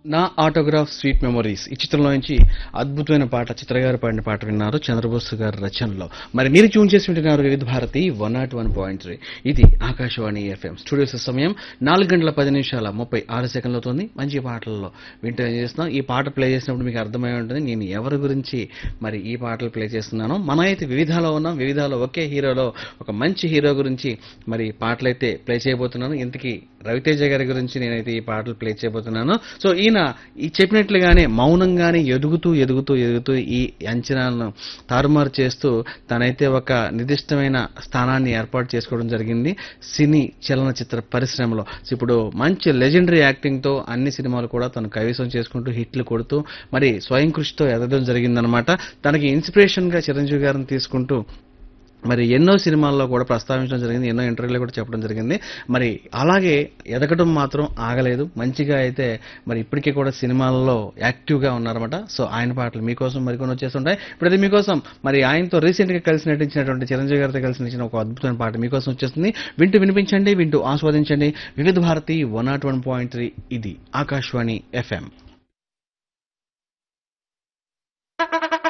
నా autograph sweet memories ఈ చిత్రంలో నుంచి అద్భుతమైన పాట చిత్రగారు పాడిన పాట విన్నారు చంద్రబోస్ గారి రచనలో మరి మీరు ట్యూన్ చేసి వింటున్నారు Vividh Bharati one nought one point three ఇది ఆకాశవాణి ఎఫ్ఎం స్టూడియోస్ సమయం నాలుగు గంటల పది నిమిషాల ముప్పై ఆరు సెకండ్లు అవుతుంది మంచి పాటలలో వింటూ ఏం చేస్తున్నాం ఈ పాట ప్లే చేసినప్పుడు మీకు అర్థమై ఉంటుంది నేను ఎవరి గురించి మరి ఈ పాటలు ప్లే చేస్తున్నాను మన అయితే వివిధాలో ఉన్నాం వివిధాలో ఒకే హీరోలో ఒక మంచి హీరో గురించి మరి పాటలు అయితే ప్లే చేయబోతున్నాను ఇంతకీ రవితేజ గారి గురించి నేనైతే ఈ పాటలు ప్లే చేయబోతున్నాను సో ఈయన ఈ చెప్పినట్లుగానే మౌనంగానే ఎదుగుతూ ఎదుగుతూ ఎదుగుతూ ఈ అంచనాలను తారుమారు చేస్తూ తనైతే ఒక నిర్దిష్టమైన స్థానాన్ని ఏర్పాటు చేసుకోవడం జరిగింది సినీ చలనచిత్ర పరిశ్రమలో సో ఇప్పుడు మంచి లెజెండరీ యాక్టింగ్ తో అన్ని సినిమాలు కూడా తను కైవసం చేసుకుంటూ హిట్లు కొడుతూ మరి స్వయం కృషితో ఎదగడం జరిగిందనమాట తనకి ఇన్స్పిరేషన్ గా చిరంజీవి గారిని తీసుకుంటూ మరి ఎన్నో సినిమాల్లో కూడా ప్రస్తావించడం జరిగింది ఎన్నో ఇంటర్వ్యూలో కూడా చెప్పడం జరిగింది మరి అలాగే ఎదగడం మాత్రం ఆగలేదు మంచిగా అయితే మరి ఇప్పటికీ కూడా సినిమాల్లో యాక్టివ్గా ఉన్నారన్నమాట సో ఆయన పాటలు మీకోసం మరికొన్ని వచ్చేస్తుంటాయి ఇప్పుడైతే మీకోసం మరి ఆయనతో రీసెంట్గా కలిసి నటించినటువంటి చిరంజీవి గారితో కలిసి నటించిన ఒక అద్భుతమైన పాట మీకోసం వచ్చేస్తుంది వింటూ వినిపించండి వింటూ ఆస్వాదించండి Vividh Bharati one nought one point three ఇది ఆకాశవాణి ఎఫ్ఎం